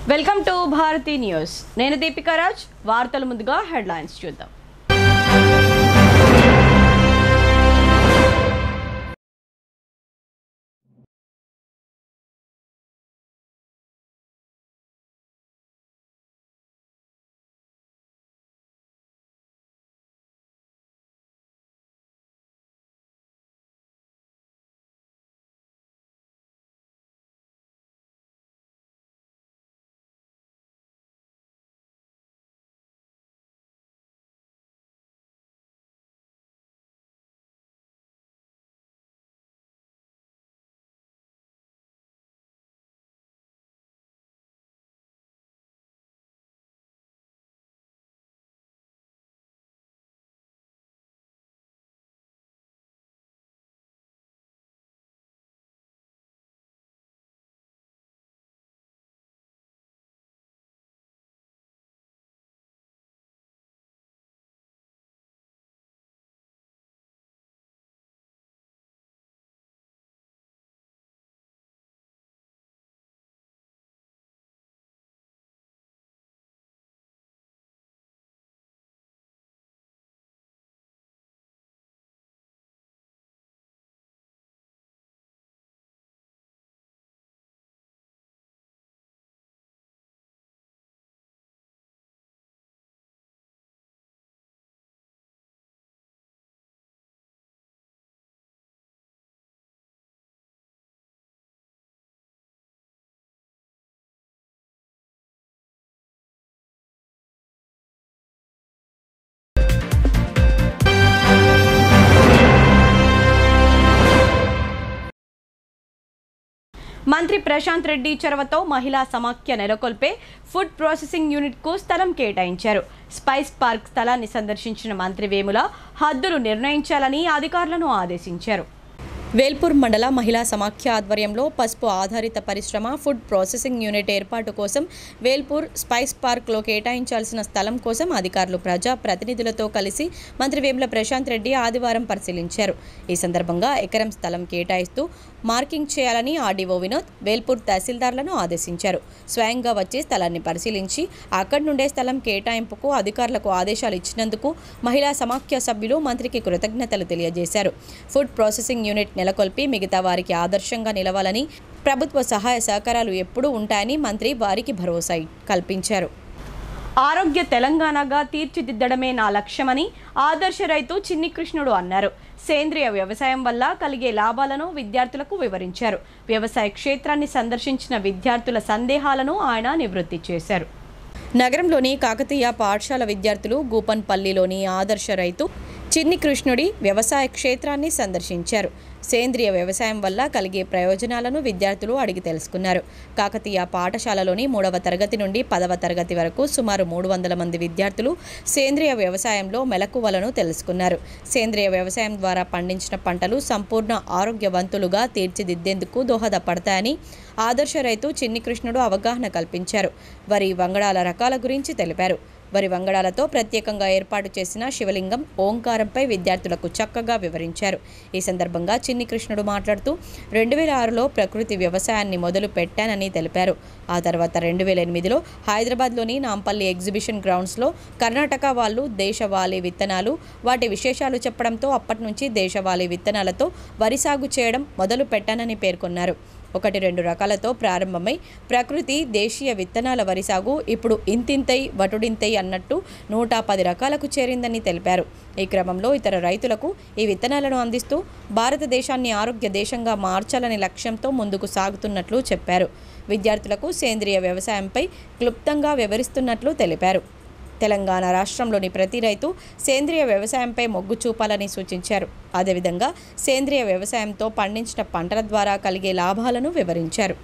welcome to Bharati news నేను దీపికా రాజ్ వార్తల ముందుగా హెడ్లైన్స్ చూద్దాం మంత్రి ప్రశాంత్ రెడ్డి చొరవతో మహిళా సమాఖ్య నెలకొల్పే ఫుడ్ ప్రాసెసింగ్ యూనిట్కు స్థలం కేటాయించారు స్పైస్ పార్క్ స్థలాన్ని సందర్శించిన మంత్రి వేముల హద్దులు నిర్ణయించాలని అధికారులను ఆదేశించారు వేల్పూర్ మండల మహిళా సమాఖ్య ఆధ్వర్యంలో పసుపు ఆధారిత పరిశ్రమ ఫుడ్ ప్రాసెసింగ్ యూనిట్ ఏర్పాటు కోసం వేల్పూర్ స్పైస్ పార్క్లో కేటాయించాల్సిన స్థలం కోసం అధికారులు ప్రజా ప్రతినిధులతో కలిసి మంత్రి వేముల ప్రశాంత్ రెడ్డి ఆదివారం పరిశీలించారు ఈ సందర్భంగా ఎకరం స్థలం కేటాయిస్తూ మార్కింగ్ చేయాలని ఆర్డీఓ వినోద్ వేల్పూర్ తహసీల్దార్లను ఆదేశించారు స్వయంగా వచ్చి స్థలాన్ని పరిశీలించి అక్కడి నుండే స్థలం కేటాయింపుకు అధికారులకు ఆదేశాలు ఇచ్చినందుకు మహిళా సమాఖ్య సభ్యులు మంత్రికి కృతజ్ఞతలు తెలియజేశారు ఫుడ్ ప్రాసెసింగ్ యూనిట్ నెలకొల్పి మిగతా వారికి ఆదర్శంగా నిలవాలని ప్రభుత్వ సహాయ సహకారాలు ఎప్పుడూ ఉంటాయని మంత్రి వారికి భరోసా కల్పించారు ఆరోగ్య తెలంగాణగా తీర్చిదిద్దడమే నా లక్ష్యమని ఆదర్శ రైతు చిన్ని కృష్ణుడు అన్నారు సేంద్రియ వ్యవసాయం వల్ల కలిగే లాభాలను విద్యార్థులకు వివరించారు వ్యవసాయ క్షేత్రాన్ని సందర్శించిన విద్యార్థుల సందేహాలను ఆయన నివృత్తి చేశారు నగరంలోని కాకతీయ పాఠశాల విద్యార్థులు గూపన్పల్లిలోని ఆదర్శ రైతు చిన్ని కృష్ణుడి వ్యవసాయ క్షేత్రాన్ని సందర్శించారు సేంద్రియ వ్యవసాయం వల్ల కలిగే ప్రయోజనాలను విద్యార్థులు అడిగి తెలుసుకున్నారు కాకతీయ పాఠశాలలోని మూడవ తరగతి నుండి పదవ తరగతి వరకు సుమారు మూడు వందల మంది విద్యార్థులు సేంద్రియ వ్యవసాయంలో మెలకువలను తెలుసుకున్నారు సేంద్రియ వ్యవసాయం ద్వారా పండించిన పంటలు సంపూర్ణ ఆరోగ్యవంతులుగా తీర్చిదిద్దేందుకు దోహదపడతాయని ఆదర్శ రైతు చిన్ని కృష్ణుడు అవగాహన కల్పించారు వరి వంగడాల రకాల గురించి తెలిపారు వరి వంగడాలతో ప్రత్యేకంగా ఏర్పాటు చేసిన శివలింగం ఓంకారంపై విద్యార్థులకు చక్కగా వివరించారు ఈ సందర్భంగా చిన్ని కృష్ణుడు మాట్లాడుతూ రెండు వేల ఆరులో ప్రకృతి వ్యవసాయాన్ని మొదలు పెట్టానని తెలిపారు ఆ తర్వాత రెండు వేల ఎనిమిదిలో హైదరాబాద్లోని నాంపల్లి ఎగ్జిబిషన్ గ్రౌండ్స్లో కర్ణాటక వాళ్ళు దేశవాళీ విత్తనాలు వాటి విశేషాలు చెప్పడంతో అప్పటి నుంచి దేశవాళీ విత్తనాలతో వరి సాగు చేయడం మొదలు పెట్టానని పేర్కొన్నారు ఒకటి రెండు రకాలతో ప్రారంభమై ప్రకృతి దేశీయ విత్తనాల వరి సాగు ఇప్పుడు ఇంతింతై వటుడింతై అన్నట్టు నూట పది రకాలకు చేరిందని తెలిపారు ఈ క్రమంలో ఇతర రైతులకు ఈ విత్తనాలను అందిస్తూ భారతదేశాన్ని ఆరోగ్య దేశంగా మార్చాలనే లక్ష్యంతో ముందుకు సాగుతున్నట్లు చెప్పారు విద్యార్థులకు సేంద్రియ వ్యవసాయంపై క్లుప్తంగా వివరిస్తున్నట్లు తెలిపారు తెలంగాణ రాష్ట్రంలోని ప్రతి రైతు సేంద్రియ వ్యవసాయంపై మొగ్గు చూపాలని సూచించారు అదేవిధంగా సేంద్రియ వ్యవసాయంతో పండించిన పంటల ద్వారా కలిగే లాభాలను వివరించారు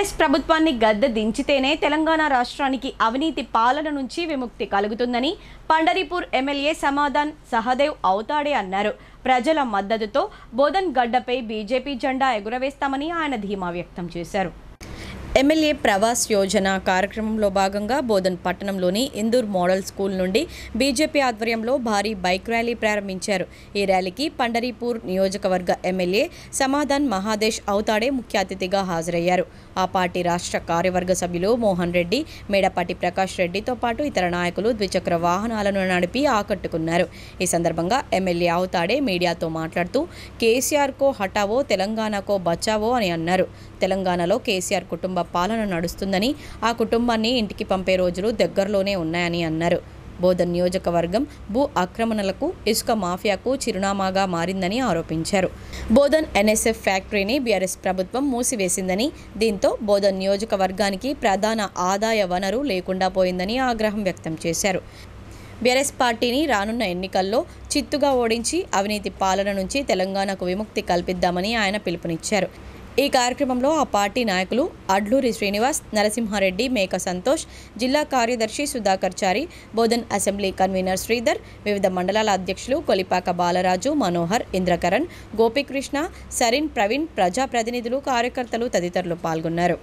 బీఆర్ఎస్ ప్రభుత్వాన్ని గద్దె దించితేనే తెలంగాణ రాష్ట్రానికి అవినీతి పాలన నుంచి విముక్తి కలుగుతుందని పండరీపూర్ ఎమ్మెల్యే సమాధాన్ సహదేవ్ అవుతాడే అన్నారు ప్రజల మద్దతుతో బోధన్ గడ్డపై బీజేపీ జెండా ఎగురవేస్తామని ఆయన ధీమా వ్యక్తం చేశారు ఎమ్మెల్యే ప్రవాస్ యోజన కార్యక్రమంలో భాగంగా బోధన్ పట్టణంలోని ఇందూర్ మోడల్ స్కూల్ నుండి బీజేపీ ఆధ్వర్యంలో భారీ బైక్ ర్యాలీ ప్రారంభించారు ఈ ర్యాలీకి పండరీపూర్ నియోజకవర్గ ఎమ్మెల్యే సమాధాన్ మహాదేశ్ అవుతాడే ముఖ్య అతిథిగా హాజరయ్యారు ఆ పార్టీ రాష్ట్ర కార్యవర్గ సభ్యులు మోహన్ రెడ్డి మేడపాటి ప్రకాష్ రెడ్డితో పాటు ఇతర నాయకులు ద్విచక్ర వాహనాలను నడిపి ఆకట్టుకున్నారు ఈ సందర్భంగా ఎమ్మెల్యే అవుతాడే మీడియాతో మాట్లాడుతూ కేసీఆర్కో హటావో తెలంగాణకో బచావో అని అన్నారు తెలంగాణలో కేసీఆర్ కుటుంబ పాలన నడుస్తుందని ఆ కుటుంబాన్ని ఇంటికి పంపే రోజులు దగ్గరలోనే ఉన్నాయని అన్నారు బోధన్ నియోజకవర్గం భూ ఆక్రమణలకు ఇసుక మాఫియాకు చిరునామాగా మారిందని ఆరోపించారు బోధన్ ఎన్ఎస్ఎఫ్ ఫ్యాక్టరీని బీఆర్ఎస్ ప్రభుత్వం మూసివేసిందని దీంతో బోధన్ నియోజకవర్గానికి ప్రధాన ఆదాయ వనరు లేకుండా పోయిందని ఆగ్రహం వ్యక్తం చేశారు బీఆర్ఎస్ పార్టీని రానున్న ఎన్నికల్లో చిత్తుగా ఓడించి అవినీతి పాలన నుంచి తెలంగాణకు విముక్తి కల్పిద్దామని ఆయన పిలుపునిచ్చారు ఈ కార్యక్రమంలో ఆ పార్టీ నాయకులు అడ్లూరి శ్రీనివాస్ నరసింహారెడ్డి మేక సంతోష్ జిల్లా కార్యదర్శి సుధాకర్ చారి బోధన్ అసెంబ్లీ కన్వీనర్ శ్రీధర్ వివిధ మండలాల అధ్యక్షులు కొలిపాక బాలరాజు మనోహర్ ఇంద్రకరణ్ గోపీకృష్ణ సరిన్ ప్రవీణ్ ప్రజాప్రతినిధులు కార్యకర్తలు తదితరులు పాల్గొన్నారు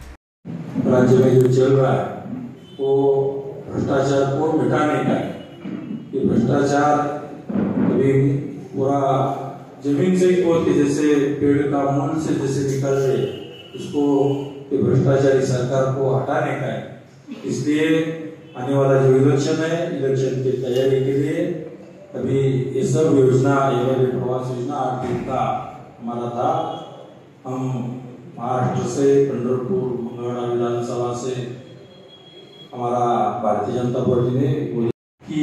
राज्य में जो चल रहा है वो भ्रष्टाचार को मिटाने का है ये भ्रष्टाचार अभी पूरा जमीन से ही खोद के जैसे पेड़ का मूल से जैसे निकल रहे उसको ये भ्रष्टाचारी सरकार को हटाने का है इसलिए आने वाला जो इलेक्शन है इलेक्शन की तैयारी के लिए अभी ये सब योजना ये प्रवास योजना आठ दिन का हमारा था हम महाराष्ट्र से पंढरपुर मंगलवाड़ा विधानसभा से हमारा भारतीय जनता पार्टी ने बोली कि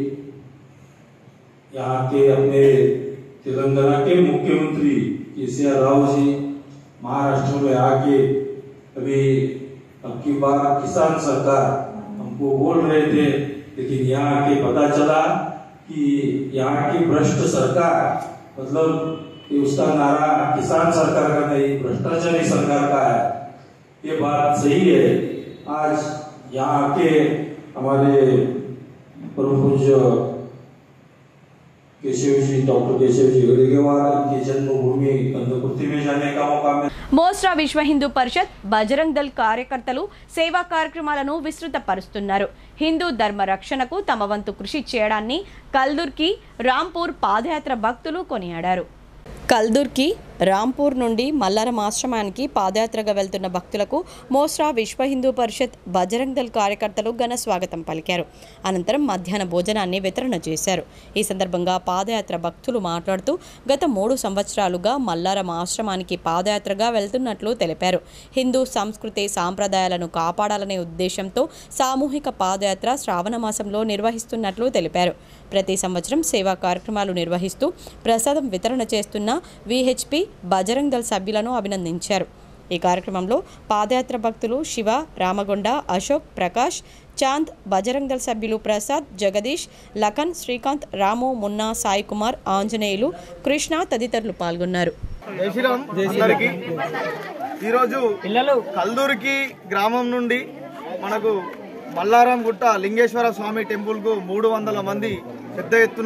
यहाँ के अपने तेलंगाना के मुख्यमंत्री K C R Rao ji Maharashtra में आके अभी अब की बार किसान सरकार हमको बोल रहे थे लेकिन यहाँ आके पता चला कि यहाँ की भ्रष्ट सरकार मतलब ये उसका नारा किसान सरकार का नहीं भ्रष्टाचारी सरकार का है ये बात सही है आज यहाँ आके हमारे परम पूज्य केशव जी डॉक्टर केशव जी गढ़ेवार इनकी जन्मभूमि कंदकुर्ती में जाने का मौका मिला మోస్రా విశ్వ హిందూ పరిషత్ బజరంగ్ దల్ కార్యకర్తలు సేవా కార్యక్రమాలను విస్తృతపరుస్తున్నారు హిందూ ధర్మ రక్షణకు తమ వంతు కృషి చేయడాన్ని కల్దుర్కి రాంపూర్ పాదయాత్ర భక్తులు కొనియాడారు కల్దుర్కి రాంపూర్ నుండి మల్లారం ఆశ్రమానికి పాదయాత్రగా వెళ్తున్న భక్తులకు మోస్రా విశ్వ హిందూ పరిషత్ బజరంగ్ దల్ కార్యకర్తలు ఘన స్వాగతం పలికారు అనంతరం మధ్యాహ్న భోజనాన్ని వితరణ చేశారు ఈ సందర్భంగా పాదయాత్ర భక్తులు మాట్లాడుతూ గత మూడు సంవత్సరాలుగా మల్లారం ఆశ్రమానికి పాదయాత్రగా వెళ్తున్నట్లు తెలిపారు హిందూ సంస్కృతి సాంప్రదాయాలను కాపాడాలనే ఉద్దేశంతో సామూహిక పాదయాత్ర శ్రావణ మాసంలో నిర్వహిస్తున్నట్లు తెలిపారు ప్రతి సంవత్సరం సేవా కార్యక్రమాలు నిర్వహిస్తూ ప్రసాదం వితరణ చేస్తున్న విహెచ్పి బజరంగ్ దళ్ సభ్యులను అభినందించారు ఈ కార్యక్రమంలో పాదయాత్ర భక్తులు శివ రామగొండ అశోక్ ప్రకాష్ చాంద్ బజరంగ్ దళ్ సభ్యులు ప్రసాద్ జగదీష్ లఖన్ శ్రీకాంత్ రాము మున్నా సాయి కుమార్ ఆంజనేయులు కృష్ణ తదితరులు పాల్గొన్నారు జై శ్రీరామ్ అందరికి ఈరోజు కల్దూరికి గ్రామం నుండి మనకు మల్లారం గుట్ట లింగేశ్వర స్వామి టెంపుల్కు మూడు వందల మంది పెద్ద ఎత్తున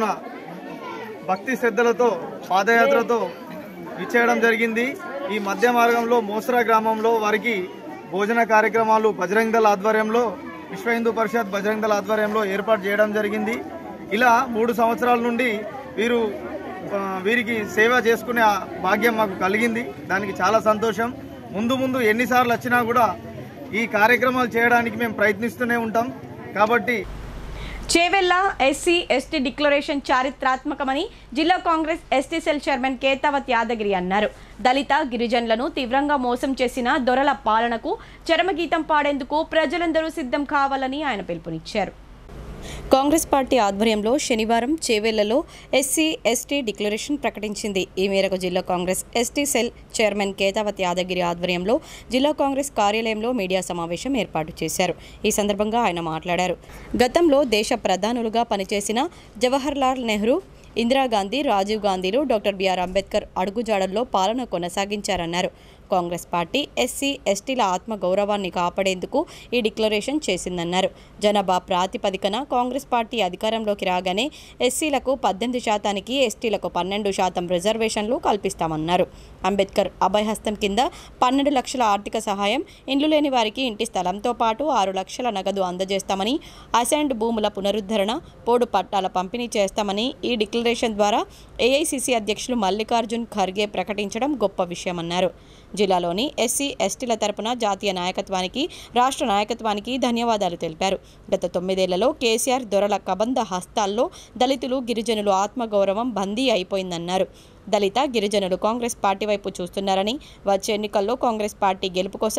భక్తి శ్రద్ధలతో పాదయాత్రతో ఇచ్చేయడం జరిగింది ఈ మధ్య మార్గంలో మోసరా గ్రామంలో వారికి భోజన కార్యక్రమాలు బజరంగ్ దళ ఆధ్వర్యంలో విశ్వ హిందూ పరిషత్ బజరంగ్ దళ ఆధ్వర్యంలో ఏర్పాటు చేయడం జరిగింది ఇలా మూడు సంవత్సరాల నుండి వీరు ఆ, వీరికి సేవ చేసుకునే ఆ భాగ్యం మాకు కలిగింది దానికి చాలా సంతోషం ముందు ముందు ఎన్నిసార్లు వచ్చినా కూడా ఈ కార్యక్రమాలు చేయడానికి మేము ప్రయత్నిస్తూనే ఉంటాం కాబట్టి చేవెళ్ల ఎస్సీ ఎస్టీ డిక్లరేషన్ చారిత్రాత్మకమని జిల్లా Congress ST cell chairman Ketavath Yadagiri అన్నారు దళిత గిరిజనులను తీవ్రంగా మోసం చేసిన దొరల పాలనకు చరమగీతం పాడేందుకు ప్రజలందరూ సిద్ధం కావాలని ఆయన పిలుపునిచ్చారు కాంగ్రెస్ పార్టీ ఆధ్వర్యంలో శనివారం చేవెళ్లలో ఎస్సీ ఎస్టీ డిక్లరేషన్ ప్రకటించింది ఈ మేరకు జిల్లా Congress ST cell chairman Ketavath Yadagiri ఆధ్వర్యంలో జిల్లా కాంగ్రెస్ కార్యాలయంలో మీడియా సమావేశం ఏర్పాటు చేశారు ఈ సందర్భంగా ఆయన మాట్లాడారు గతంలో దేశ ప్రధానులుగా పనిచేసిన జవహర్లాల్ నెహ్రూ ఇందిరాగాంధీ రాజీవ్ గాంధీలు డాక్టర్ బిఆర్ అంబేద్కర్ అడుగుజాడల్లో పాలన కొనసాగించారన్నారు కాంగ్రెస్ పార్టీ ఎస్సీ ఎస్టీల ఆత్మగౌరవాన్ని కాపాడేందుకు ఈ డిక్లరేషన్ చేసిందన్నారు జనాభా ప్రాతిపదికన కాంగ్రెస్ పార్టీ అధికారంలోకి రాగానే ఎస్సీలకు పద్దెనిమిది శాతానికి ఎస్టీలకు పన్నెండు శాతం రిజర్వేషన్లు కల్పిస్తామన్నారు అంబేద్కర్ అభయహస్తం కింద పన్నెండు లక్షల ఆర్థిక సహాయం ఇండ్లు లేని వారికి ఇంటి స్థలంతో పాటు ఆరు లక్షల నగదు అందజేస్తామని అసైన్డ్ భూముల పునరుద్ధరణ పోడు పట్టాల పంపిణీ చేస్తామని ఈ డిక్లరేషన్ ద్వారా ఏఐసిసి అధ్యక్షులు మల్లికార్జున్ ఖర్గే ప్రకటించడం గొప్ప విషయమన్నారు జిల్లాలోని ఎస్సీ ఎస్టీల తరపున జాతీయ నాయకత్వానికి రాష్ట్ర నాయకత్వానికి ధన్యవాదాలు తెలిపారు గత తొమ్మిదేళ్లలో కేసీఆర్ దొరల కబంధ హస్తాల్లో దళితులు గిరిజనులు ఆత్మగౌరవం బందీ అయిపోయిందన్నారు దళిత గిరిజనులు కాంగ్రెస్ పార్టీ వైపు చూస్తున్నారని వచ్చే ఎన్నికల్లో కాంగ్రెస్ పార్టీ గెలుపు కోసం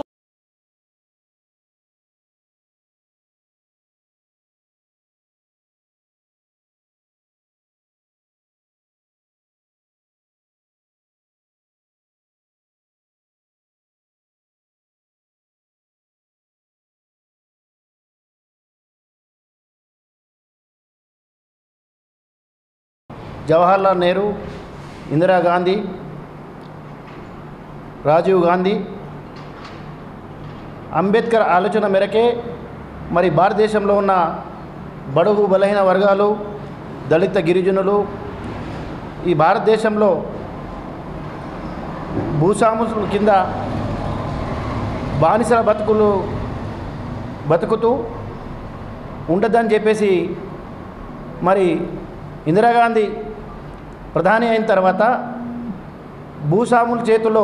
జవహర్లాల్ నెహ్రూ ఇందిరాగాంధీ రాజీవ్ గాంధీ అంబేద్కర్ ఆలోచన మేరకే మరి భారతదేశంలో ఉన్న బడుగు బలహీన వర్గాలు దళిత గిరిజనులు ఈ భారతదేశంలో భూస్వాముల కింద బానిసల బతుకులు బతుకుతూ ఉండదని చెప్పేసి మరి ఇందిరాగాంధీ ప్రధాని అయిన తర్వాత భూస్వాముల చేతిలో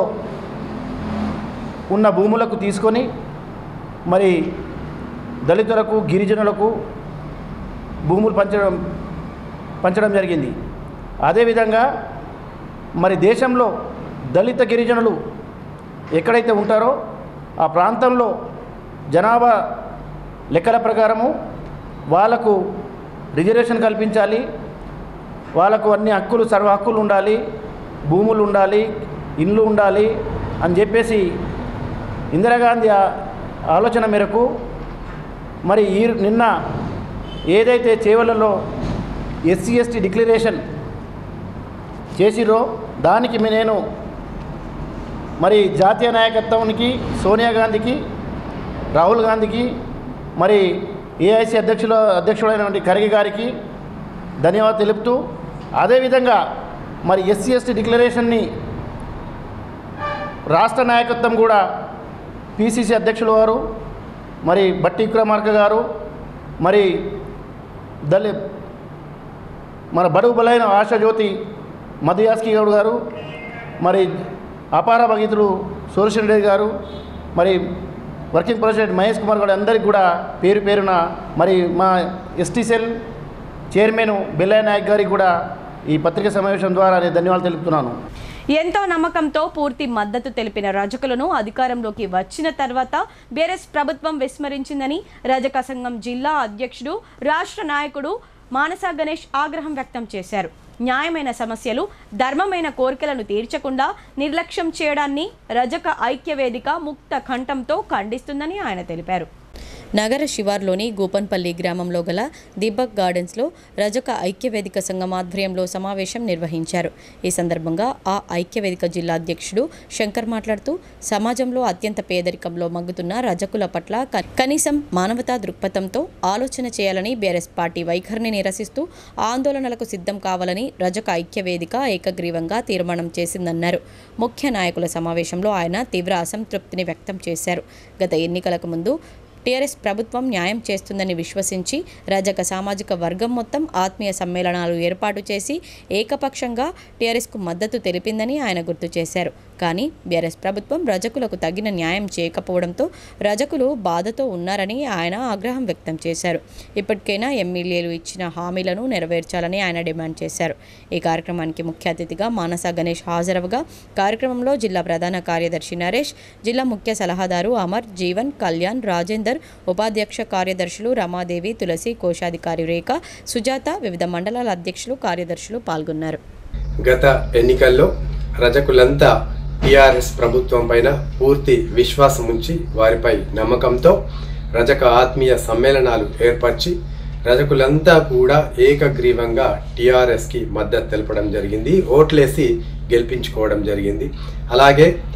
ఉన్న భూములకు తీసుకొని మరి దళితులకు గిరిజనులకు భూములు పంచడం పంచడం జరిగింది అదేవిధంగా మరి దేశంలో దళిత గిరిజనులు ఎక్కడైతే ఉంటారో ఆ ప్రాంతంలో జనాభా లెక్కల ప్రకారము వాళ్లకు రిజర్వేషన్ కల్పించాలి వాళ్ళకు అన్ని హక్కులు సర్వ హక్కులు ఉండాలి భూములు ఉండాలి ఇండ్లు ఉండాలి అని చెప్పేసి ఇందిరాగాంధీ ఆ- ఆలోచన మేరకు మరి ఈ నిన్న ఏదైతే చేవలలో ఎస్సీ ఎస్టీ డిక్లరేషన్ చేసిరో దానికి మీ నేను మరి జాతీయ నాయకత్వానికి సోనియా గాంధీకి రాహుల్ గాంధీకి మరి ఏఐసి అధ్యక్షుల అధ్యక్షుడైనటువంటి ఖర్గే గారికి ధన్యవాదాలు తెలుపుతూ అదేవిధంగా మరి ఎస్సీ ఎస్టీ డిక్లరేషన్ని రాష్ట్ర నాయకత్వం కూడా పిసిసి అధ్యక్షులు వారు మరి బట్టి విక్రమార్క గారు మరి దళి మన బడుగు బలైన ఆశాజ్యోతి మధుయాస్కి గౌడ్ గారు మరి అపార భగీతులు సూర్యశన్ రెడ్డి గారు మరి వర్కింగ్ ప్రెసిడెంట్ మహేష్ కుమార్ గారు అందరికీ కూడా పేరు పేరున మరి మా ST cell chairman Bellaiah Naik గారికి కూడా ఈ పత్రికా సమావేశం ద్వారా నేను ధన్యవాదాలు తెలుపుతున్నాను ఎంతో నమ్మకంతో పూర్తి మద్దతు తెలిపిన రజకులను అధికారంలోకి వచ్చిన తర్వాత బీఆర్ఎస్ ప్రభుత్వం విస్మరించిందని రజక సంఘం జిల్లా అధ్యక్షుడు రాష్ట్ర నాయకుడు మానస గణేష్ ఆగ్రహం వ్యక్తం చేశారు న్యాయమైన సమస్యలు ధర్మమైన కోరికలను తీర్చకుండా నిర్లక్ష్యం చేయడాన్ని రజక ఐక్యవేదిక ముక్త కంఠంతో ఖండిస్తుందని ఆయన తెలిపారు నగర శివార్లోని గోపన్పల్లి గ్రామంలో గల దీపక్ గార్డెన్స్లో రజక ఐక్యవేదిక సంఘం ఆధ్వర్యంలో సమావేశం నిర్వహించారు ఈ సందర్భంగా ఆ ఐక్యవేదిక జిల్లా అధ్యక్షుడు శంకర్ మాట్లాడుతూ సమాజంలో అత్యంత పేదరికంలో మగ్గుతున్న రజకుల పట్ల క- కనీసం మానవతా దృక్పథంతో ఆలోచన చేయాలని బీఆర్ఎస్ పార్టీ వైఖరిని నిరసిస్తూ ఆందోళనలకు సిద్ధం కావాలని రజక ఐక్యవేదిక ఏకగ్రీవంగా తీర్మానం చేసిందన్నారు ముఖ్య నాయకుల సమావేశంలో ఆయన తీవ్ర అసంతృప్తిని వ్యక్తం చేశారు గత ఎన్నికలకు ముందు టీఆర్ఎస్ ప్రభుత్వం న్యాయం చేస్తుందని విశ్వసించి రజక సామాజిక వర్గం మొత్తం ఆత్మీయ సమ్మేళనాలు ఏర్పాటు చేసి ఏకపక్షంగా టీఆర్ఎస్కు మద్దతు తెలిపిందని ఆయన గుర్తు చేశారు కానీ బీఆర్ఎస్ ప్రభుత్వం రజకులకు తగిన న్యాయం చేయకపోవడంతో రజకులు బాధతో ఉన్నారని ఆయన ఆగ్రహం వ్యక్తం చేశారు ఇప్పటికైనా ఎమ్మెల్యేలు ఇచ్చిన హామీలను నెరవేర్చాలని ఆయన డిమాండ్ చేశారు ఈ కార్యక్రమానికి ముఖ్య అతిథిగా మానస గణేష్ హాజరవగా కార్యక్రమంలో జిల్లా ప్రధాన కార్యదర్శి నరేష్ జిల్లా ముఖ్య సలహాదారు అమర్ జీవన్ కళ్యాణ్ రాజేందర్ ఉపాధ్యక్ష కార్యదర్శులు రమాదేవి తులసి కోశాధికారి రేఖ సుజాత వివిధ మండలాల అధ్యక్షులు కార్యదర్శులు పాల్గొన్నారు గత ఎన్నికల్లో రజకులంతా టిఆర్ఎస్ ప్రభుత్వం పైన పూర్తి విశ్వాసం ఉంచి వారిపై నమ్మకంతో రజక ఆత్మీయ సమ్మేళనాలు ఏర్పరిచి రజకులంతా కూడా ఏకగ్రీవంగా టిఆర్ఎస్ కి మద్దతు తెలపడం జరిగింది ఓట్లేసి గెలిపించుకోవడం జరిగింది అలాగే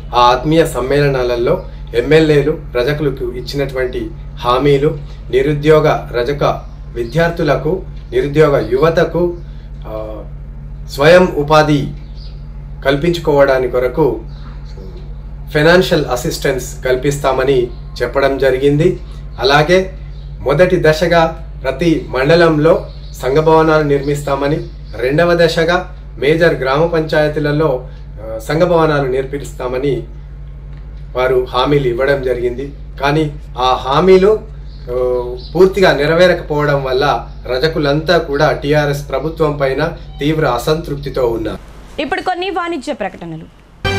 ఆ ఆత్మీయ సమ్మేళనాలలో ఎమ్మెల్యేలు రజకులకు ఇచ్చినటువంటి హామీలు నిరుద్యోగ రజక విద్యార్థులకు నిరుద్యోగ యువతకు ఆ, స్వయం ఉపాధి కల్పించుకోవడానికి కొరకు ఫైనాన్షియల్ అసిస్టెన్స్ కల్పిస్తామని చెప్పడం జరిగింది అలాగే మొదటి దశగా ప్రతి మండలంలో సంఘ భవనాలు నిర్మిస్తామని రెండవ దశగా మేజర్ గ్రామ పంచాయతీలలో ఆ, సంఘ భవనాలు నిర్మిస్తామని వారు హామీలు ఇవ్వడం జరిగింది కానీ ఆ హామీలు ఆ, పూర్తిగా నెరవేరకపోవడం వల్ల రజకులంతా కూడా టీఆర్ఎస్ ప్రభుత్వం పైన తీవ్ర అసంతృప్తితో ఉన్నారు ఇప్పుడు కొన్ని వాణిజ్య ప్రకటనలు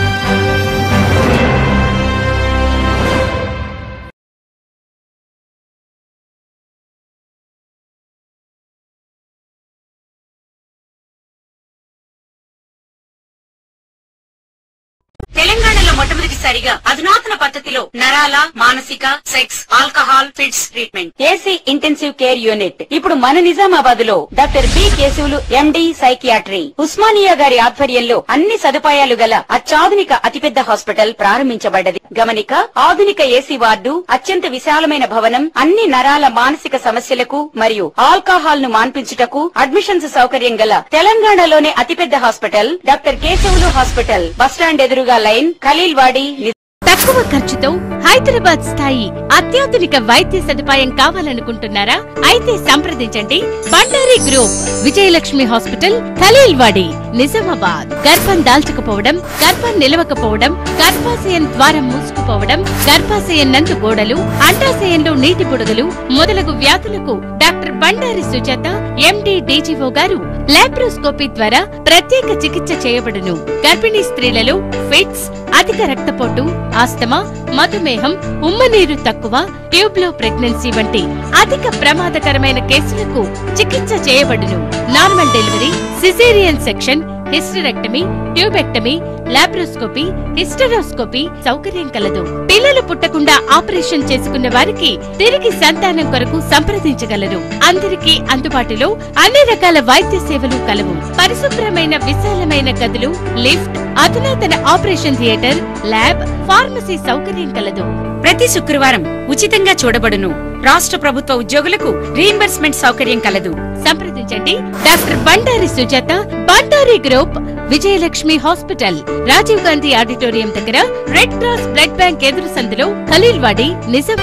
తెలంగాణలో మొట్టమొదటిసారిగా అధునాతన పద్ధతిలో నరాల మానసిక sex alcohol fits treatment AC intensive care unit ఇప్పుడు మన నిజామాబాద్ లో doctor B Keshavulu MD psychiatry Osmania గారి ఆధ్వర్యంలో అన్ని సదుపాయాలు గల అత్యాధునిక అతిపెద్ద హాస్పిటల్ ప్రారంభించబడ్డది గమనిక ఆధునిక ఏసీ వార్డు అత్యంత విశాలమైన భవనం అన్ని నరాల మానసిక సమస్యలకు మరియు ఆల్కహాల్ ను మాన్పించుటకు అడ్మిషన్స్ సౌకర్యం గల తెలంగాణలోనే అతిపెద్ద hospital doctor Keshavulu hospital bus stand ఎదురుగా లైన్ ఖలీల్ వాడి తక్కువ ఖర్చుతో హైదరాబాద్ స్థాయి అత్యాధునిక వైద్య సదుపాయం కావాలనుకుంటున్నారా అయితే సంప్రదించండి బండారి గ్రూప్ విజయలక్ష్మి హాస్పిటల్ ఖలీల్వాడి నిజామాబాద్ గర్భం దాల్చకపోవడం గర్భం నిలవకపోవడం గర్భాశయం ద్వారం మూసుకుపోవడం గర్భాశయం నందు గోడలు అండాశయంలో నీటి బుడగలు మొదలగు వ్యాధులకు doctor Bandari Sujatha MD DGO గారు లాప్రోస్కోపీ ద్వారా ప్రత్యేక చికిత్స చేయబడును గర్భిణీ స్త్రీలలో ఫిట్స్ అధిక రక్తపోటు ఆస్తమా మధుమేహం ఉమ్మనీరు తక్కువ ట్యూబ్ లో ప్రెగ్నెన్సీ వంటి అధిక ప్రమాదకరమైన కేసులకు చికిత్స చేయబడును normal delivery caesarean section hysterectomy tubectomy laparoscopy hysteroscopy సౌకర్యం కలదు పిల్లలు పుట్టకుండా ఆపరేషన్ చేసుకున్న వారికి తిరిగి సంతానం కొరకు సంప్రదించగలరు అందరికీ అందుబాటులో అన్ని రకాల వైద్య సేవలు కలవు పరిశుభ్రమైన విశాలమైన గదులు లిఫ్ట్ అధునాతన ఆపరేషన్ థియేటర్ ల్యాబ్ ఫార్మసీ సౌకర్యం కలదు ప్రతి శుక్రవారం ఉచితంగా చూడబడును రాష్ట్ర ప్రభుత్వ ఉద్యోగులకు రీఇంబర్స్మెంట్ సౌకర్యం కలదు సంప్రదించండి doctor Bandari Sujatha Bandari group Vijayalakshmi hospital Rajiv Gandhi auditorium దగ్గర రెడ్ క్రాస్ బ్లడ్ బ్యాంక్ ఎదురు సందులో Khaleelwadi Nizam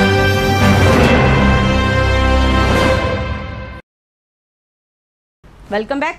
welcome back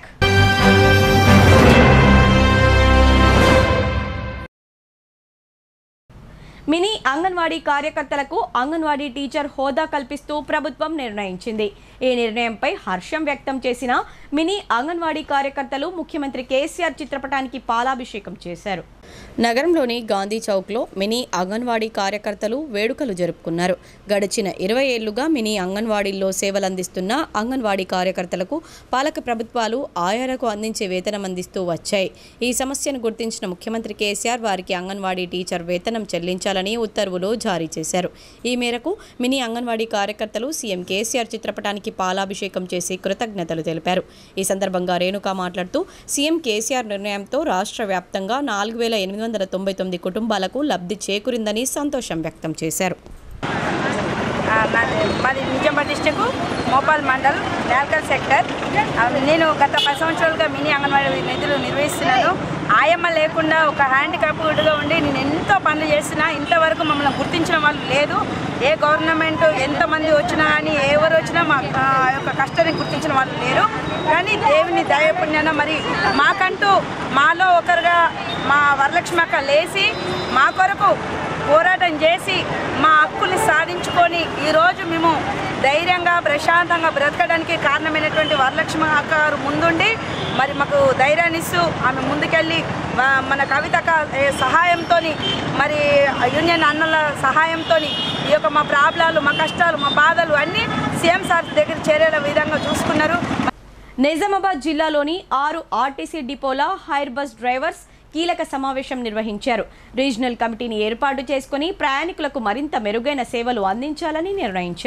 mini anganwadi కార్యకర్తలకు అంగన్వాడీ టీచర్ హోదా కల్పిస్తూ ప్రభుత్వం నిర్ణయించింది ఈ నిర్ణయంపై హర్షం వ్యక్తం చేసిన మినీ అంగన్వాడీ కార్యకర్తలు ముఖ్యమంత్రి కేసీఆర్ చిత్రపటానికి పాలాభిషేకం చేశారు నగరంలోని గాంధీ చౌక్లో మినీ అంగన్వాడీ కార్యకర్తలు వేడుకలు జరుపుకున్నారు గడిచిన ఇరవై ఏళ్లుగా మినీ అంగన్వాడీల్లో సేవలందిస్తున్న అంగన్వాడీ కార్యకర్తలకు పాలక ప్రభుత్వాలు ఆయాలకు అందించే వేతనం అందిస్తూ వచ్చాయి ఈ సమస్యను గుర్తించిన ముఖ్యమంత్రి కేసీఆర్ వారికి అంగన్వాడీ టీచర్ వేతనం చెల్లించాలని ఉత్తర్వులు జారీ చేశారు ఈ మేరకు మినీ అంగన్వాడీ కార్యకర్తలు సీఎం కేసీఆర్ చిత్రపటానికి పాలాభిషేకం చేసి కృతజ్ఞతలు తెలిపారు ఈ సందర్భంగా రేణుక మాట్లాడుతూ సీఎం కేసీఆర్ నిర్ణయంతో రాష్ట్ర వ్యాప్తంగా నాలుగు వేల ఎనిమిది వందల తొంభై తొమ్మిది కుటుంబాలకు లబ్ధి చేకూరిందని సంతోషం వ్యక్తం చేశారు ఆ, నాది మాది నిజామాబాద్ డిస్టిక్ మోపాల్ మండల్ నేల్కల్ సెక్టర్ ఆ, నేను గత పది సంవత్సరాలుగా మినీ అంగన్వాడీ నిధులు నిర్వహిస్తున్నాను ఆయమ్మ లేకుండా ఒక హ్యాండిక్యాప్డ్గా ఉండి నేను ఎంతో పనులు చేస్తున్నా ఇంతవరకు మమ్మల్ని గుర్తించిన వాళ్ళు లేదు ఏ గవర్నమెంట్ ఎంతమంది వచ్చినా కానీ ఎవరు వచ్చినా మా ఆ యొక్క కష్టాన్ని గుర్తించిన వాళ్ళు లేరు కానీ దేవుని దయపుణ్యాన మరి మాకంటూ మాలో ఒకరుగా మా వరలక్ష్మి అక్క లేచి మా కొరకు పోరాటం చేసి మా హక్కుల్ని సాధించుకొని ఈరోజు మేము ధైర్యంగా ప్రశాంతంగా బ్రతకడానికి కారణమైనటువంటి వరలక్ష్మి అక్క గారు ముందుండి మరి మాకు ధైర్యాన్ని ఇస్తూ ఆమె ముందుకెళ్ళి మా- మన కవితక సహాయంతో మరి యూనియన్ అన్నల సహాయంతో ఈ యొక్క మా ప్రాబ్లాలు మా కష్టాలు మా బాధలు అన్నీ సీఎం సార్ దగ్గర చేరే విధంగా చూసుకున్నారు నిజామాబాద్ జిల్లాలోని ఆరు ఆర్టీసీ డిపోల హైర్ బస్ డ్రైవర్స్ కీలక సమావేశం నిర్వహించారు రీజనల్ కమిటీని ఏర్పాటు చేసుకుని ప్రయాణికులకు మరింత మెరుగైన సేవలు అందించాలని నిర్ణయించారు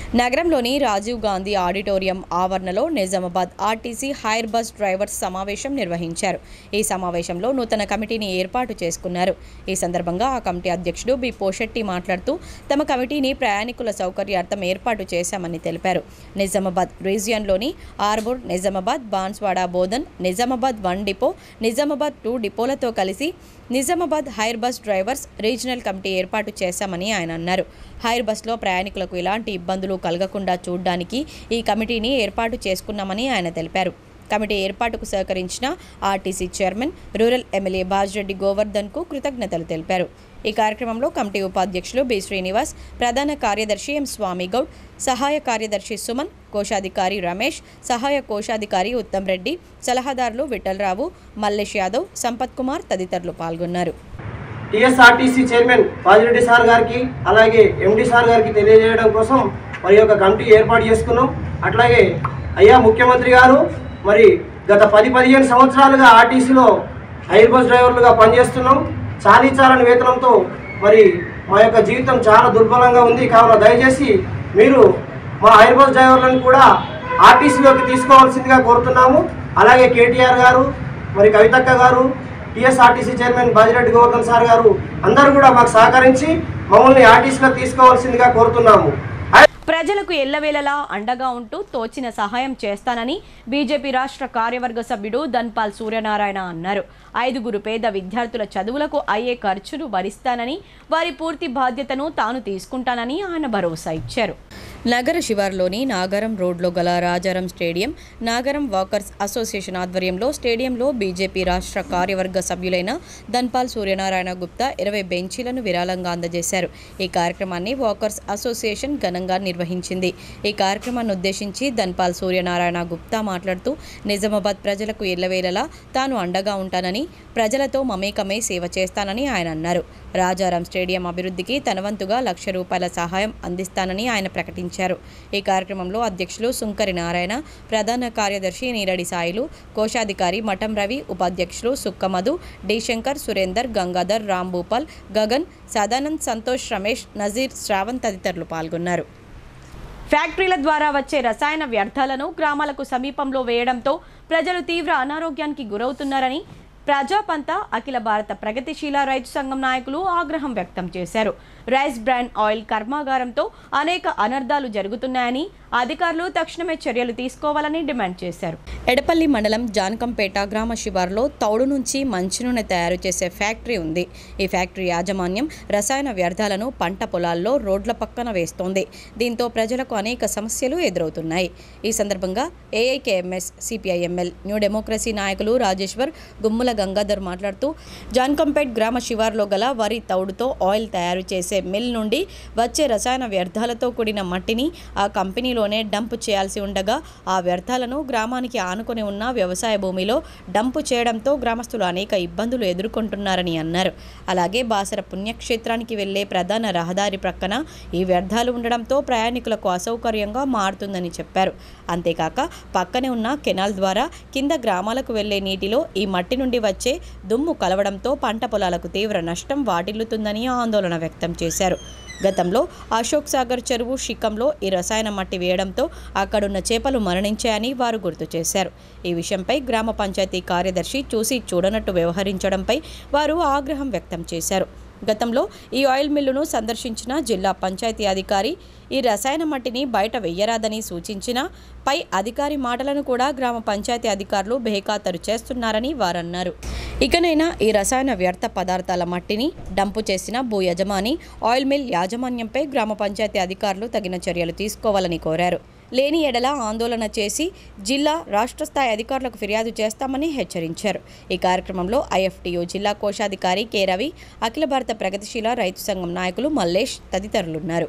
నగరంలోని రాజీవ్ గాంధీ ఆడిటోరియం ఆవరణలో Nizamabad RTC hire bus drivers సమావేశం నిర్వహించారు ఈ సమావేశంలో నూతన కమిటీని ఏర్పాటు చేసుకున్నారు ఈ సందర్భంగా ఆ కమిటీ అధ్యక్షుడు బి పోషెట్టి మాట్లాడుతూ తమ కమిటీని ప్రయాణికుల సౌకర్యార్థం ఏర్పాటు చేశామని తెలిపారు నిజామాబాద్ రీజియన్లోని Armoor Nizamabad Banswada Bodhan Nizamabad one depot Nizamabad two డిపోలతో కలిసి Nizamabad hire bus drivers regional committee ఏర్పాటు చేశామని ఆయన అన్నారు హైర్ బస్లో ప్రయాణికులకు ఎలాంటి ఇబ్బందులు కలగకుండా చూడడానికి ఈ కమిటీని ఏర్పాటు చేసుకున్నామని ఆయన తెలిపారు కమిటీ ఏర్పాటుకు సహకరించిన RTC chairman rural MLA Bajireddy గోవర్ధన్కు కృతజ్ఞతలు తెలిపారు ఈ కార్యక్రమంలో కమిటీ ఉపాధ్యక్షులు బి శ్రీనివాస్ ప్రధాన కార్యదర్శి ఎం స్వామి గౌడ్ సహాయ కార్యదర్శి సుమన్ కోశాధికారి రమేష్ సహాయ కోశాధికారి ఉత్తమ్ రెడ్డి సలహాదారులు విఠలరావు మల్లేష్ యాదవ్ సంపత్ కుమార్ తదితరులు పాల్గొన్నారు టీఎస్ఆర్టీసీ చైర్మన్ బాజిరెడ్డి సార్ గారికి అలాగే ఎండి సార్ గారికి తెలియజేయడం కోసం మరి యొక్క కమిటీ ఏర్పాటు చేసుకున్నాం అట్లాగే అయ్యా ముఖ్యమంత్రి గారు మరి గత పది పదిహేను సంవత్సరాలుగా ఆర్టీసీలో హైర్ బస్ డ్రైవర్లుగా పనిచేస్తున్నాం చాలీ చాలని వేతనంతో మరి మా యొక్క జీవితం చాలా దుర్బలంగా ఉంది కావున దయచేసి మీరు మా హైర్ బస్ డ్రైవర్లను కూడా ఆర్టీసీలోకి తీసుకోవాల్సిందిగా కోరుతున్నాము అలాగే కేటీఆర్ గారు మరి కవితక్క గారు TSRTC chairman Bajireddy Govardhan sir గారు అందరూ కూడా మాకు సహకరించి మమ్మల్ని ఆర్టీసీలో తీసుకోవాల్సిందిగా కోరుతున్నాము ప్రజలకు ఎల్లవేళలా అండగా ఉంటూ తోచిన సహాయం చేస్తానని బీజేపీ రాష్ట్ర కార్యవర్గ సభ్యుడు ధన్పాల్ సూర్యనారాయణ అన్నారు ఐదుగురు పేద విద్యార్థుల చదువులకు అయ్యే ఖర్చును భరిస్తానని వారి పూర్తి బాధ్యతను తాను తీసుకుంటానని ఆయన భరోసా ఇచ్చారు నగర శివార్లోని నాగరం రోడ్లో గల Rajaram stadium Nagaram walkers association ఆధ్వర్యంలో స్టేడియంలో బీజేపీ రాష్ట్ర కార్యవర్గ సభ్యులైన ధన్పాల్ సూర్యనారాయణ గుప్తా ఇరవై బెంచీలను విరాళంగా అందజేశారు ఈ కార్యక్రమాన్ని వాకర్స్ అసోసియేషన్ ఘనంగా నిర్వహించింది ఈ కార్యక్రమాన్ని ఉద్దేశించి ధన్పాల్ సూర్యనారాయణ గుప్తా మాట్లాడుతూ నిజామాబాద్ ప్రజలకు ఎల్లవేళలా తాను అండగా ఉంటానని ప్రజలతో మమేకమై సేవ చేస్తానని ఆయన అన్నారు రాజారాం స్టేడియం అభివృద్ధికి తన వంతుగా లక్ష రూపాయల సహాయం అందిస్తానని ఆయన ప్రకటించారు ఈ కార్యక్రమంలో అధ్యక్షులు సుంకరి నారాయణ ప్రధాన కార్యదర్శి నీరడి సాయిలు కోశాధికారి మఠం రవి ఉపాధ్యక్షులు సుక్కమధు డి శంకర్ సురేందర్ గంగాధర్ రామ్ భూపాల్ గగన్ సదానంద్ సంతోష్ రమేష్ నజీర్ శ్రావణ్ తదితరులు పాల్గొన్నారు ఫ్యాక్టరీల ద్వారా వచ్చే రసాయన వ్యర్థాలను గ్రామాలకు సమీపంలో వేయడంతో ప్రజలు తీవ్ర అనారోగ్యానికి గురవుతున్నారని ప్రజాపంత అఖిల భారత ప్రగతిశీల రైతు సంఘం నాయకులు ఆగ్రహం వ్యక్తం చేశారు రైస్ బ్రాండ్ ఆయిల్ కర్మాగారంతో అనేక అనర్థాలు జరుగుతున్నాయని అధికారులు తక్షణమే చర్యలు తీసుకోవాలని డిమాండ్ చేశారు ఎడపల్లి మండలం జానకంపేట గ్రామ శివారులో తౌడు నుంచి మంచి నూనె తయారు చేసే ఫ్యాక్టరీ ఉంది ఈ ఫ్యాక్టరీ యాజమాన్యం రసాయన వ్యర్థాలను పంట పొలాల్లో రోడ్ల పక్కన వేస్తోంది దీంతో ప్రజలకు అనేక సమస్యలు ఎదురవుతున్నాయి ఈ సందర్భంగా ఏఐకేఎంఎస్ సిపిఐఎంఎల్ న్యూ డెమోక్రసీ నాయకులు రాజేశ్వర్ గుమ్ముల గంగాధర్ మాట్లాడుతూ జాన్కంపేట్ గ్రామ శివారులో గల వరి తౌడుతో ఆయిల్ తయారు చేసే మిల్ నుండి వచ్చే రసాయన వ్యర్థాలతో కూడిన మట్టిని ఆ కంపెనీలోనే డంప్ చేయాల్సి ఉండగా ఆ వ్యర్థాలను గ్రామానికి ఆనుకొని ఉన్న వ్యవసాయ భూమిలో డంపు చేయడంతో గ్రామస్తులు అనేక ఇబ్బందులు ఎదుర్కొంటున్నారని అన్నారు అలాగే బాసర పుణ్యక్షేత్రానికి వెళ్లే ప్రధాన రహదారి ప్రక్కన ఈ వ్యర్థాలు ఉండడంతో ప్రయాణికులకు అసౌకర్యంగా మారుతుందని చెప్పారు అంతేకాక పక్కనే ఉన్న కెనాల్ ద్వారా కింద గ్రామాలకు వెళ్లే నీటిలో ఈ మట్టి నుండి వచ్చే దుమ్ము కలవడంతో పంట పొలాలకు తీవ్ర నష్టం వాటిల్లుతుందని ఆందోళన వ్యక్తం చేశారు గతంలో అశోక్ సాగర్ చెరువు శిఖంలో ఈ రసాయన మట్టి వేయడంతో అక్కడున్న చేపలు మరణించాయని వారు గుర్తు చేశారు ఈ విషయంపై గ్రామ పంచాయతీ కార్యదర్శి చూసి చూడనట్టు వ్యవహరించడంపై వారు ఆగ్రహం వ్యక్తం చేశారు గతంలో ఈ ఆయిల్ మిల్లును సందర్శించిన జిల్లా పంచాయతీ అధికారి ఈ రసాయన మట్టిని బయట వెయ్యరాదని సూచించిన పై అధికారి మాటలను కూడా గ్రామ పంచాయతీ అధికారులు బేఖాతరు చేస్తున్నారని వారన్నారు ఇకనైనా ఈ రసాయన వ్యర్థ పదార్థాల మట్టిని డంపు చేసిన భూ యజమాని ఆయిల్ మిల్ యాజమాన్యంపై గ్రామ పంచాయతీ అధికారులు తగిన చర్యలు తీసుకోవాలని కోరారు లేని ఎడల ఆందోళన చేసి జిల్లా రాష్ట్ర స్థాయి అధికారులకు ఫిర్యాదు చేస్తామని హెచ్చరించారు ఈ కార్యక్రమంలో ఐఎఫ్టియు జిల్లా కోశాధికారి కె రవి అఖిల భారత ప్రగతిశీల రైతు సంఘం నాయకులు మల్లేష్ తదితరులున్నారు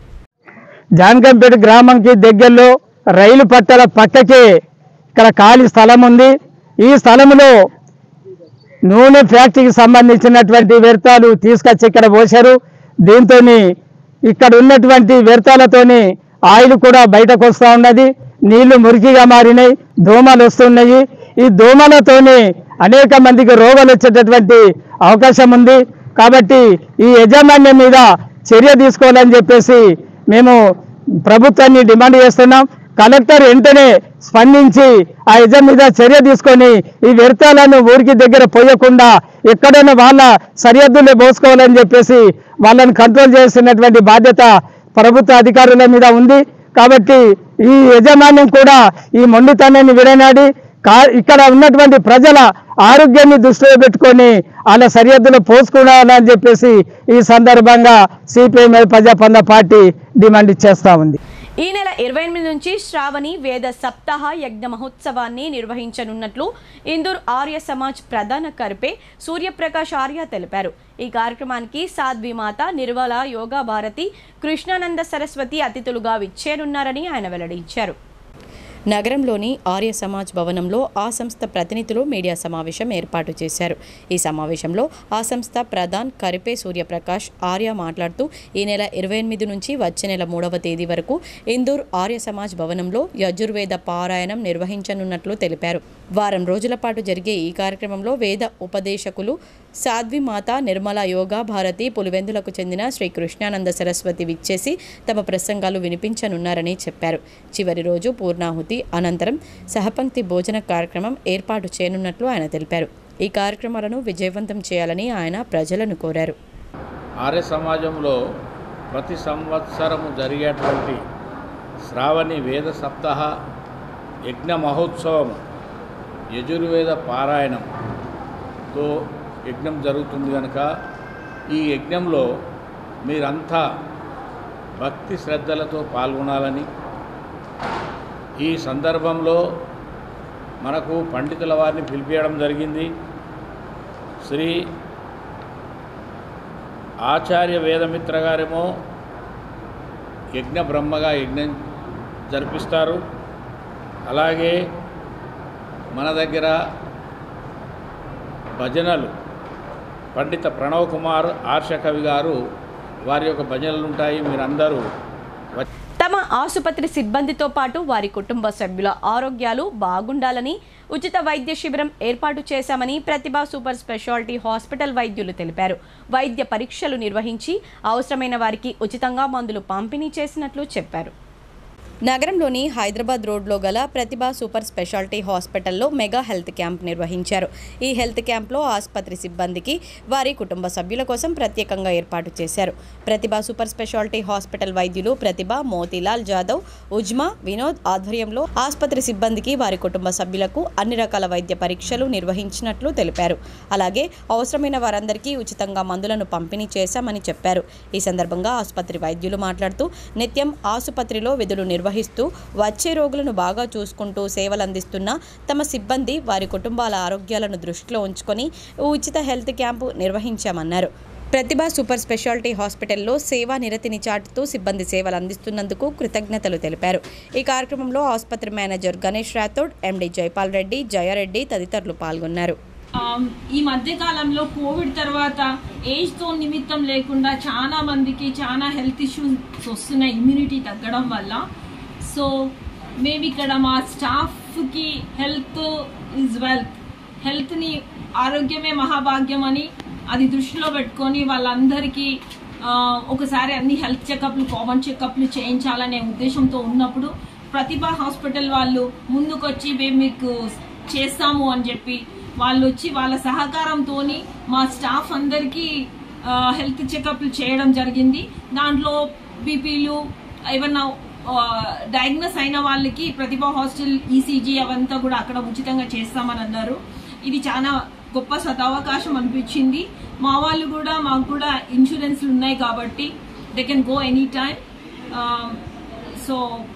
జానకంపేట గ్రామంకి దగ్గరలో రైలు పట్టాల పక్కకే ఇక్కడ ఖాళీ స్థలం ఉంది ఈ స్థలంలో నూనె ఫ్యాక్టరీకి సంబంధించినటువంటి వ్యర్థాలు తీసుకొచ్చి ఇక్కడ పోశారు దీంతో ఇక్కడ ఉన్నటువంటి వ్యర్థాలతోని ఆయిల్ కూడా బయటకు వస్తూ ఉన్నది నీళ్లు మురికిగా మారినాయి దోమలు వస్తున్నాయి ఈ దోమలతోని అనేక మందికి రోగాలు వచ్చేటటువంటి అవకాశం ఉంది కాబట్టి ఈ యజమాన్యం మీద చర్య తీసుకోవాలని చెప్పేసి మేము ప్రభుత్వాన్ని డిమాండ్ చేస్తున్నాం కలెక్టర్ వెంటనే స్పందించి ఆ యజ మీద చర్య తీసుకొని ఈ వ్యర్థాలను ఊరికి దగ్గర పోయకుండా ఎక్కడైనా వాళ్ళ సరిహద్దులే పోసుకోవాలని చెప్పేసి వాళ్ళని కంట్రోల్ చేసినటువంటి బాధ్యత ప్రభుత్వ అధికారుల మీద ఉంది కాబట్టి ఈ యజమాన్యం కూడా ఈ మొండితనాన్ని విడనాడి కా ఇక్కడ ఉన్నటువంటి ప్రజల ఆరోగ్యాన్ని దృష్టిలో పెట్టుకొని వాళ్ళ సరిహద్దులో పోసుకోవాలని చెప్పేసి ఈ సందర్భంగా సిపిఐ ప్రజాపంద పార్టీ డిమాండ్ చేస్తా ఉంది ఈ నెల ఇరవై ఎనిమిది నుంచి శ్రావణి వేద సప్తాహ యజ్ఞ మహోత్సవాన్ని నిర్వహించనున్నట్లు ఇందూర్ ఆర్య సమాజ్ ప్రధాన కరిపే సూర్యప్రకాష్ ఆర్య తెలిపారు ఈ కార్యక్రమానికి సాధ్వి మాత నిర్మల యోగా భారతి కృష్ణానంద సరస్వతి అతిథులుగా విచ్చేనున్నారని ఆయన వెల్లడించారు నగరంలోని ఆర్య సమాజ్ భవనంలో ఆ సంస్థ ప్రతినిధులు మీడియా సమావేశం ఏర్పాటు చేశారు ఈ సమావేశంలో ఆ సంస్థ ప్రధాన్ కరిపే సూర్యప్రకాష్ ఆర్య మాట్లాడుతూ ఈ నెల ఇరవై ఎనిమిది నుంచి వచ్చే నెల మూడవ తేదీ వరకు ఇందూర్ ఆర్య సమాజ్ భవనంలో యజుర్వేద పారాయణం నిర్వహించనున్నట్లు తెలిపారు వారం రోజుల పాటు జరిగే ఈ కార్యక్రమంలో వేద ఉపదేశకులు సాధ్వి మాత నిర్మల యోగా భారతి పులివెందులకు చెందిన శ్రీ కృష్ణానంద సరస్వతి విచ్చేసి తమ ప్రసంగాలు వినిపించనున్నారని చెప్పారు చివరి రోజు పూర్ణాహుతి అనంతరం సహపంక్తి భోజన కార్యక్రమం ఏర్పాటు చేయనున్నట్లు ఆయన తెలిపారు ఈ కార్యక్రమాలను విజయవంతం చేయాలని ఆయన ప్రజలను కోరారు ఆర్య సమాజంలో ప్రతి సంవత్సరము జరిగేటువంటి శ్రావణి వేద సప్తాహ యజ్ఞ మహోత్సవం యజుర్వేద పారాయణంతో యజ్ఞం జరుగుతుంది కనుక ఈ యజ్ఞంలో మీరంతా భక్తి శ్రద్ధలతో పాల్గొనాలని ఈ సందర్భంలో మనకు పండితుల వారిని పిలిపించడం జరిగింది శ్రీ ఆచార్య వేదమిత్ర గారేమో యజ్ఞ బ్రహ్మగా యజ్ఞం జరిపిస్తారు అలాగే మన దగ్గర భజనలు పండిత ప్రణవ్ కుమార్ ఆర్ష కవి గారు వారి యొక్క భజనలు ఉంటాయి మీరందరూ వచ్చి తమ ఆసుపత్రి సిబ్బందితో పాటు వారి కుటుంబ సభ్యుల ఆరోగ్యాలు బాగుండాలని ఉచిత వైద్య శిబిరం ఏర్పాటు చేశామని ప్రతిభా సూపర్ స్పెషాలిటీ హాస్పిటల్ వైద్యులు తెలిపారు వైద్య పరీక్షలు నిర్వహించి అవసరమైన వారికి ఉచితంగా మందులు పంపిణీ చేసినట్లు చెప్పారు నగరంలోని హైదరాబాద్ రోడ్లో గల ప్రతిభ సూపర్ స్పెషాలిటీ హాస్పిటల్లో మెగా హెల్త్ క్యాంప్ నిర్వహించారు ఈ హెల్త్ క్యాంప్లో ఆసుపత్రి సిబ్బందికి వారి కుటుంబ సభ్యుల కోసం ప్రత్యేకంగా ఏర్పాటు చేశారు ప్రతిభ సూపర్ స్పెషాలిటీ హాస్పిటల్ వైద్యులు ప్రతిభ మోతీలాల్ జాదవ్ ఉజ్మా వినోద్ ఆధ్వర్యంలో ఆసుపత్రి సిబ్బందికి వారి కుటుంబ సభ్యులకు అన్ని రకాల వైద్య పరీక్షలు నిర్వహించినట్లు తెలిపారు అలాగే అవసరమైన వారందరికీ ఉచితంగా మందులను పంపిణీ చేశామని చెప్పారు ఈ సందర్భంగా ఆసుపత్రి వైద్యులు మాట్లాడుతూ నిత్యం ఆసుపత్రిలో విధులు నిర్వహిస్తూ వచ్చే రోగులను బాగా చూసుకుంటూ సేవలు అందిస్తున్న తమ సిబ్బంది వారి కుటుంబాల ఆరోగ్యాలను దృష్టిలో ఉంచుకొని ఉచిత హెల్త్ క్యాంపు నిర్వహించామన్నారు ప్రతిభ సూపర్ స్పెషాలిటీ హాస్పిటల్లో సేవా నిరతిని చాటుతూ సిబ్బంది సేవలు అందిస్తున్నందుకు కృతజ్ఞతలు తెలిపారు ఈ కార్యక్రమంలో ఆసుపత్రి మేనేజర్ గణేష్ రాథోడ్ ఎండి జైపాల్ రెడ్డి జయారెడ్డి తదితరులు పాల్గొన్నారు ఆమ్, ఈ మధ్య కాలంలో కోవిడ్ తర్వాత ఏజ్ తో నిమిత్తం లేకుండా చాలా మందికి చాలా హెల్త్ ఇష్యూస్ వస్తున్నాయి ఇమ్యూనిటీ తగ్గడం వల్ల సో మేము ఇక్కడ మా స్టాఫ్కి హెల్త్ ఇస్ వెల్త్ హెల్త్ని ఆరోగ్యమే మహాభాగ్యం అని అది దృష్టిలో పెట్టుకొని వాళ్ళందరికీ ఆ, ఒకసారి అన్ని హెల్త్ చెకప్లు కామన్ చెకప్లు చేయించాలనే ఉద్దేశంతో ఉన్నప్పుడు ప్రతిభ హాస్పిటల్ వాళ్ళు ముందుకొచ్చి మేము మీకు చేస్తాము అని చెప్పి వాళ్ళు వచ్చి వాళ్ళ సహకారంతో మా స్టాఫ్ అందరికీ హెల్త్ చెకప్లు చేయడం జరిగింది దాంట్లో బీపీలు ఏమన్నా డయాగ్నోస్ అయిన వాళ్ళకి ప్రతిభ హాస్టల్ ఈసీజీ అవంతా కూడా అక్కడ ఉచితంగా చేస్తామని అన్నారు ఇది చాలా గొప్ప సదవకాశం అనిపించింది మా వాళ్ళు కూడా మాకు కూడా ఇన్సూరెన్స్లు ఉన్నాయి కాబట్టి they can go any time so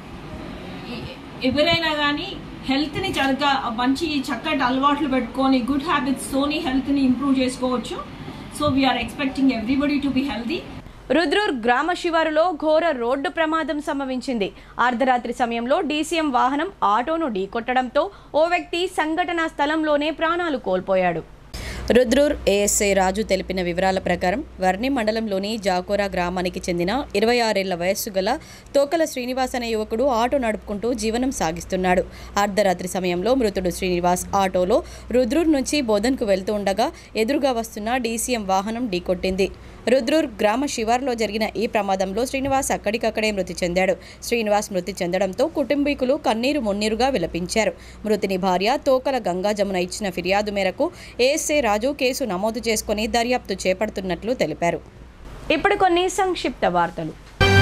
ఎవరైనా కానీ హెల్త్ని చక్కగా మంచి చక్కటి అలవాట్లు పెట్టుకొని గుడ్ హ్యాబిట్స్తోని హెల్త్ని ఇంప్రూవ్ చేసుకోవచ్చు so we're expecting everybody to be healthy Rudrur గ్రామ శివారులో ఘోర రోడ్డు ప్రమాదం సంభవించింది అర్ధరాత్రి సమయంలో డీసీఎం వాహనం ఆటోను ఢీకొట్టడంతో ఓ వ్యక్తి సంఘటనా స్థలంలోనే ప్రాణాలు కోల్పోయాడు రుద్రూర్ ఏఎస్ఐ రాజు తెలిపిన వివరాల ప్రకారం వర్ణి మండలంలోని జాకోరా గ్రామానికి చెందిన ఇరవై ఆరేళ్ల వయస్సు గల తోకల శ్రీనివాస్ అనే యువకుడు ఆటో నడుపుకుంటూ జీవనం సాగిస్తున్నాడు అర్ధరాత్రి సమయంలో మృతుడు శ్రీనివాస్ ఆటోలో రుద్రూర్ నుంచి బోధన్కు వెళ్తూ ఉండగా ఎదురుగా వస్తున్న డీసీఎం వాహనం ఢీకొట్టింది రుద్రూర్ గ్రామ శివార్లో జరిగిన ఈ ప్రమాదంలో శ్రీనివాస్ అక్కడికక్కడే మృతి చెందాడు శ్రీనివాస్ మృతి చెందడంతో కుటుంబీకులు కన్నీరు మున్నీరుగా విలపించారు మృతిని భార్య తోకల గంగా జమున ఇచ్చిన ఫిర్యాదు మేరకు ఏఎస్ఏ రాజు కేసు నమోదు చేసుకుని దర్యాప్తు చేపడుతున్నట్లు తెలిపారు ఇప్పుడు కొన్ని సంక్షిప్త వార్తలు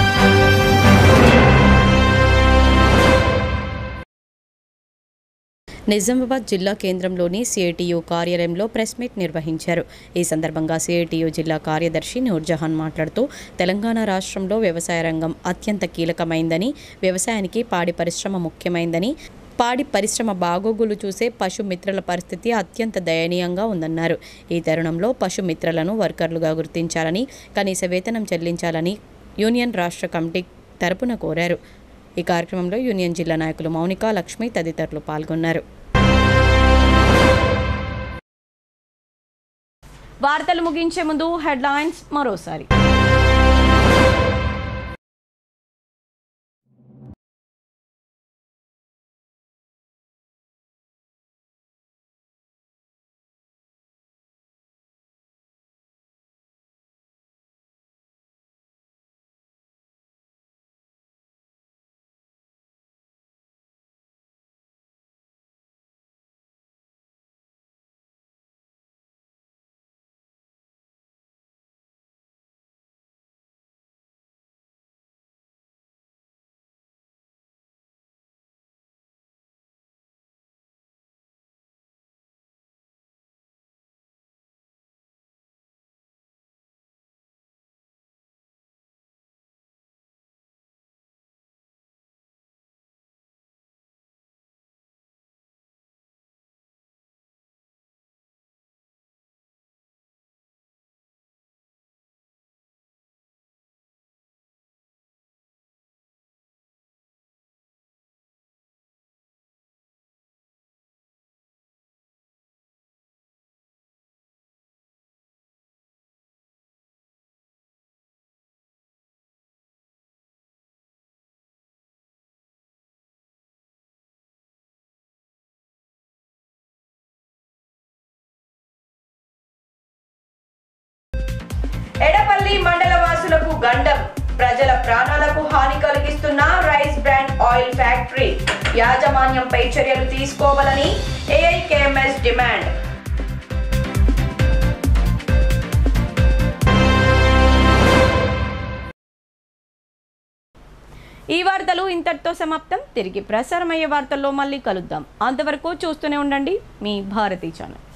నిజామాబాద్ జిల్లా కేంద్రంలోని సిఐటియు కార్యాలయంలో ప్రెస్ మీట్ నిర్వహించారు ఈ సందర్భంగా సిఐటియు జిల్లా కార్యదర్శి నూర్జహాన్ మాట్లాడుతూ తెలంగాణ రాష్ట్రంలో వ్యవసాయ రంగం అత్యంత కీలకమైందని వ్యవసాయానికి పాడి పరిశ్రమ ముఖ్యమైందని పాడి పరిశ్రమ బాగోగులు చూసే పశుమిత్రుల పరిస్థితి అత్యంత దయనీయంగా ఉందన్నారు ఈ తరుణంలో పశుమిత్రులను వర్కర్లుగా గుర్తించాలని కనీస వేతనం చెల్లించాలని యూనియన్ రాష్ట్ర కమిటీ తరపున కోరారు ఈ కార్యక్రమంలో యూనియన్ జిల్లా నాయకులు మౌనిక లక్ష్మి తదితరులు పాల్గొన్నారు వార్తలు ముగించే ముందు హెడ్లైన్స్ మరోసారి ఎడపల్లి మండల వాసులకు గండం ప్రజల ప్రాణాలకు హాని కలిగిస్తున్న రైస్ బ్రాండ్ ఆయిల్ ఫ్యాక్టరీ యాజమాన్యంపై చర్యలు తీసుకోవాలని ఏఐకేఎంఎస్ డిమాండ్ ఈ వార్తలు ఇంతటితో సమాప్తం తిరిగి ప్రసారమయ్యే వార్తల్లో మళ్ళీ కలుద్దాం అంతవరకు చూస్తూనే ఉండండి మీ భారతీ ఛానల్